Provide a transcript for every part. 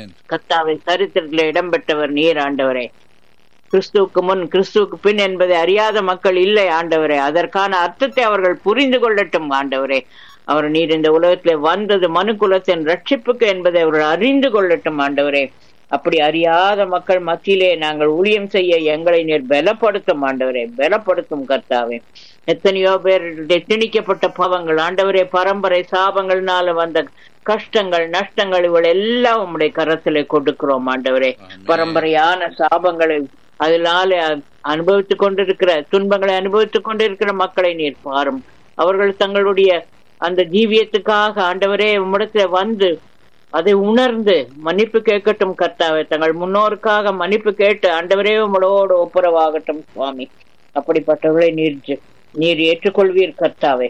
ஆமென் கர்த்தாவை சரித்திரத்தில் இடம்பெற்றவர் நீர் ஆண்டவரே கிறிஸ்துவுக்கு முன் கிறிஸ்துவுக்கு பின் என்பதை அறியாத மக்கள் இல்லை ஆண்டவரே அதற்கான அர்த்தத்தை அவர்கள் புரிந்து கொள்ளட்டும் ஆண்டவரே அவர் நீர் இந்த உலகத்திலே வந்தது மனு குலத்தின் ரட்சிப்புக்கு என்பதை அவர்கள் அறிந்து கொள்ளட்டும் ஆண்டவரே அப்படி அறியாத மக்கள் மத்தியிலே நாங்கள் ஊழியம் செய்ய எங்களை நீர் பலப்படுத்தும் ஆண்டவரே பலப்படுத்தும் கர்த்தாவே எத்தனையோ பேர் திணிக்கப்பட்ட பாவங்கள் ஆண்டவரே பரம்பரை சாபங்கள்னால வந்த கஷ்டங்கள் நஷ்டங்கள் இவள் எல்லாம் உம்முடைய கரத்திலே கொடுக்கிறோம் ஆண்டவரே பரம்பரையான சாபங்களை அதனால அனுபவித்துக் கொண்டிருக்கிற துன்பங்களை அனுபவித்துக் கொண்டிருக்கிற மக்களை நீர் பாரும் அவர்கள் தங்களுடைய அந்த ஜீவியத்துக்காக ஆண்டவரே உம்மிடத்துல வந்து அதை உணர்ந்து மன்னிப்பு கேட்கட்டும் கர்த்தாவே தங்கள் முன்னோருக்காக மன்னிப்பு கேட்டு ஆண்டவரே உங்களோடு ஒப்புரவாகட்டும் சுவாமி அப்படிப்பட்டவர்களை நீர் ஜெ- நீர் ஏற்றுக்கொள்வீர் கர்த்தாவே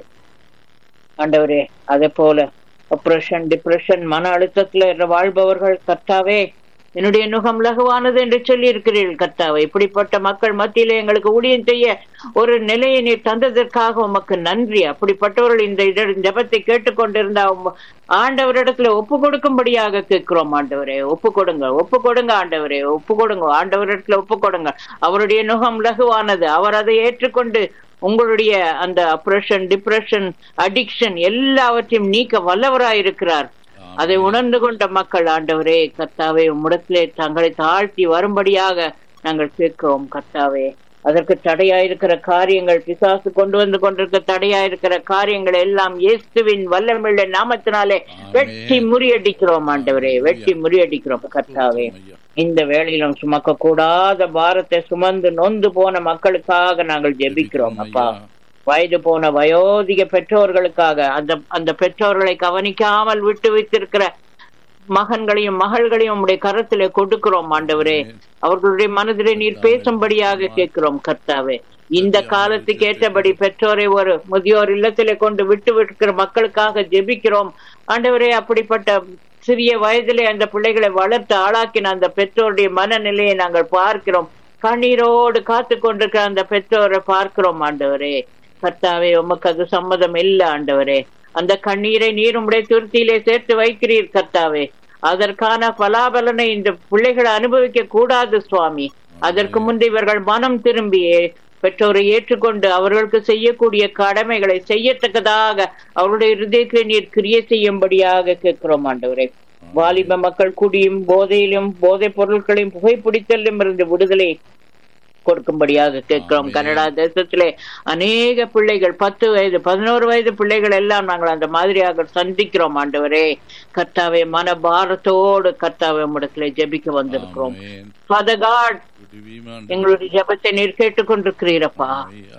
ஆண்டவரே அதே போல அப்ரஷன் டிப்ரெஷன் மன அழுத்தத்துல இருந்த வாழ்பவர்கள் கர்த்தாவே என்னுடைய நுகம் லகுவானது என்று சொல்லி இருக்கிறீர்கள் கர்த்தாவே இப்படிப்பட்ட மக்கள் மத்தியிலே எங்களுக்கு ஊழியம் செய்ய ஒரு நிலையை நீர் தந்ததற்காக உமக்கு நன்றி அப்படிப்பட்டவர்கள் இந்த இட- ஜெபத்தை கேட்டுக்கொண்டிருந்த உம் ஆண்டவரிடத்துல ஒப்பு கொடுக்கும்படியாக கேட்கிறோம் ஆண்டவரே ஒப்பு கொடுங்க ஒப்பு கொடுங்க ஆண்டவரே ஒப்பு கொடுங்க ஆண்டவரிடத்துல ஒப்பு கொடுங்க அவருடைய நுகம் லகுவானது அவர் அதை ஏற்றுக்கொண்டு உங்களுடைய அந்த அப்ரஷன் டிப்ரெஷன் அடிக்ஷன் எல்லாவற்றையும் நீக்க வல்லவராயிருக்கிறார் அதை உணர்ந்து கொண்ட மக்கள் ஆண்டவரே கர்த்தாவே உம்மிடத்திலே தங்களை தாழ்த்தி வரும்படியாக நாங்கள் கேட்கிறோம் கர்த்தாவே அதற்கு தடையாயிருக்கிற காரியங்கள் பிசாசு கொண்டு வந்து கொண்டிருக்க தடையாயிருக்கிற காரியங்கள் எல்லாம் இயேசுவின் வல்லமில்ல நாமத்தினாலே வெட்டி முறியடிக்கிறோம் ஆண்டவரே வெட்டி முறியடிக்கிறோம் கர்த்தாவே ஐயா இந்த வேளையிலும் சுமக்க கூடாத பாரத்தை சுமந்து நொந்து போன மக்களுக்காக நாங்கள் ஜெபிக்கிறோம் அப்பா வயது போன வயோதிக பெற்றோர்களுக்காக அந்த அந்த பெற்றோர்களை கவனிக்காமல் விட்டு வைத்திருக்கிற மகன்களையும் மகள்களையும் உடைய கரத்திலே கொடுக்கிறோம் ஆண்டவரே அவர்களுடைய மனதிலே நீர் பேசும்படியாக கேட்கிறோம் கர்த்தாவே இந்த காலத்துக்கு ஏற்றபடி பெற்றோரை ஒரு முதியோர் இல்லத்திலே கொண்டு விட்டு விட்டுக்கிற மக்களுக்காக ஜெபிக்கிறோம் ஆண்டவரே அப்படிப்பட்ட சிறிய வயதிலே அந்த பிள்ளைகளை வளர்த்து ஆளாக்கின அந்த பெற்றோருடைய மனநிலையை நாங்கள் பார்க்கிறோம் கண்ணீரோடு காத்து கொண்டிருக்கிற அந்த பெற்றோரை பார்க்கிறோம் ஆண்டவரே கர்த்தாவே உமக்கு அது சம்மதம் இல்ல ஆண்டவரே அந்த கண்ணீரை நீர் உம்முடைய துருத்தியிலே சேர்த்து வைக்கிறீர் கர்த்தாவே அதற்கான பலாபலனை இந்த பிள்ளைகள் அனுபவிக்க கூடாது சுவாமி அதற்கு முன்பு இவர்கள் மனம் திரும்பியே பெற்றோரை ஏற்றுக்கொண்டு அவர்களுக்கு செய்யக்கூடிய கடமைகளை செய்யத்தக்கதாக அவருடைய இருதயத்தை நீர் கிரியை செய்யும்படியாக கேட்கிறோம் ஆண்டவரே வாலிப மக்கள் குடியும் போதையிலும் போதைப் பொருட்களையும் புகைப்பிடித்தலும் இருந்து விடுதலை கொடுக்கும்படியாக கேட்கிறோம் கனடா தேசத்திலே அநேக பிள்ளைகள் பத்து வயது பதினோரு வயது பிள்ளைகள் எல்லாம் நாங்கள் அந்த மாதிரியாக சந்திக்கிறோம் ஆண்டவரே கர்த்தாவே மன பாரத்தோடு கர்த்தாவே உம்மிடத்திலே ஜெபிக்க வந்திருக்கிறோம் ஆமென். Father God, விடுவியும் ஆண்டவரே. எங்களுடைய ஜெபத்தை நீர் கேட்டுக்கொண்டிருக்கிறீரப்பா ஐயா.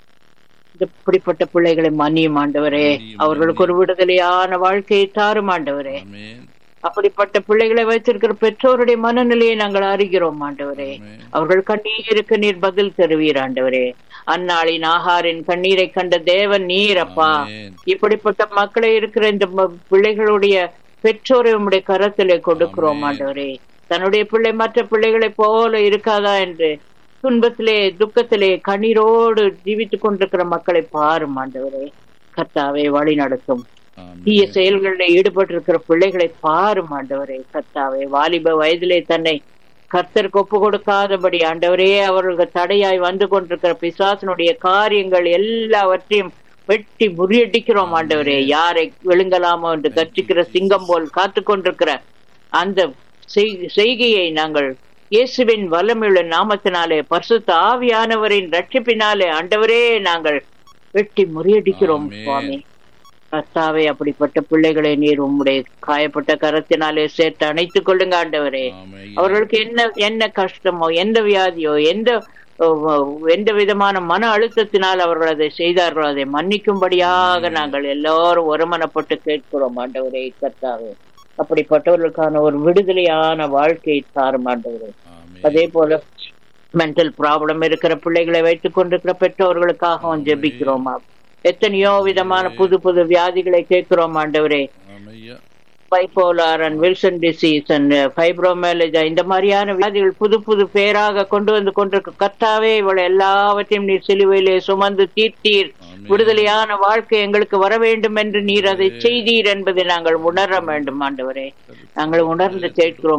இந்த இப்படிப்பட்ட பிள்ளைகளை மன்னியும் ஆண்டவரே அவர்களுக்கு ஒரு விடுதலையான வாழ்க்கையை தாரும் ஆண்டவரே ஆமென். அப்படிப்பட்ட பிள்ளைகளை வைத்திருக்கிற பெற்றோருடைய மனநிலையை நாங்கள் அறிகிறோம் ஆண்டவரே ஆமென். அவர்கள் கண்ணீருக்கு நீர் பதில் தருவீர் ஆண்டவரே அந்நாளின் ஆகாரின் கண்ணீரை கண்ட தேவன் நீர் அப்பா ஆமென். இப்படிப்பட்ட மக்களை இருக்கிற இந்த ம- பிள்ளைகளுடைய பெற்றோரை உம்முடைய கரத்திலே கொடுக்கிறோம் ஆமென். ஆண்டவரே தன்னுடைய பிள்ளை மற்ற பிள்ளைகளைப் போல இருக்காதா என்று துன்பத்திலே துக்கத்திலே கண்ணீரோடு ஜீவித்துக் கொண்டிருக்கிற மக்களை பாரும் ஆண்டவரே கர்த்தாவே வழி நடத்தும் ஆமென். தீய செயல்களில் ஈடுபட்டிருக்கிற பிள்ளைகளை பாரும் ஆண்டவரே கர்த்தாவே வாலிப வயதிலே தன்னை கர்த்தருக்கு ஒப்பு கொடுக்காதபடி ஆண்டவரே அவர்கள் தடையாய் வந்து கொண்டிருக்கிற பிசாசனுடைய காரியங்கள் எல்லாவற்றையும் வெட்டி முறியடிக்கிறோம் ஆண்டவரே யாரை விழுங்கலாமோ என்று கர்ச்சிக்கிற சிங்கம் போல் காத்து கொண்டிருக்கிற அந்த செய்- செய்கையை நாங்கள் இயேசுவின் வல்லமுள்ள நாமத்தினாலே பரிசுத்த ஆவியானவரின் ரட்சிப்பினாலே ஆண்டவரே நாங்கள் வெட்டி முறியடிக்கிறோம் ஆமென். சுவாமி கர்த்தாவே அப்படிப்பட்ட பிள்ளைகளை நீர் உம்முடைய காயப்பட்ட கரத்தினாலே சேர்த்து அணைத்துக் கொள்ளுங்க ஆண்டவரே ஆமென். அவர்களுக்கு என்ன என்ன கஷ்டமோ எந்த வியாதியோ எந்த ஓ, ஓ, எந்த விதமான மன அழுத்தத்தினால் அவர்கள் அதை செய்தார்களோ அதை மன்னிக்கும்படியாக நாங்கள் எல்லாரும் ஒருமனப்பட்டு கேட்கிறோம் ஆண்டவரே கர்த்தாவே அப்படிப்பட்டவர்களுக்கான ஒரு விடுதலையான வாழ்க்கையை தாரும் ஆண்டவரே ஆமென். அதே போல மென்டல் ப்ராப்ளம் இருக்கிற பிள்ளைகளை வைத்துக் கொண்டிருக்கிற பெற்றோர்களுக்காகவும் ஜெபிக்கிறோம் எத்தனையோ விதமான புது புது வியாதிகளை கேட்கிறோம் ஆண்டவரே ஆமென் ஐயா. Bipolar and Wilson disease and fibromyalgia இந்த மாதிரியான வியாதிகள் புது புது பேராக கொண்டு வந்து கொண்டிருக்க கர்த்தாவே இவளை எல்லாவற்றையும் நீர் சிலுவையிலே சுமந்து தீர்த்தீர் ஆமென். விடுதலையான வாழ்க்கை எங்களுக்கு வர வேண்டும் என்று நீர் அதை செய்தீர் என்பதை நாங்கள் உணர வேண்டும் ஆண்டவரே நாங்கள் உணர்ந்து கேட்கிறோம்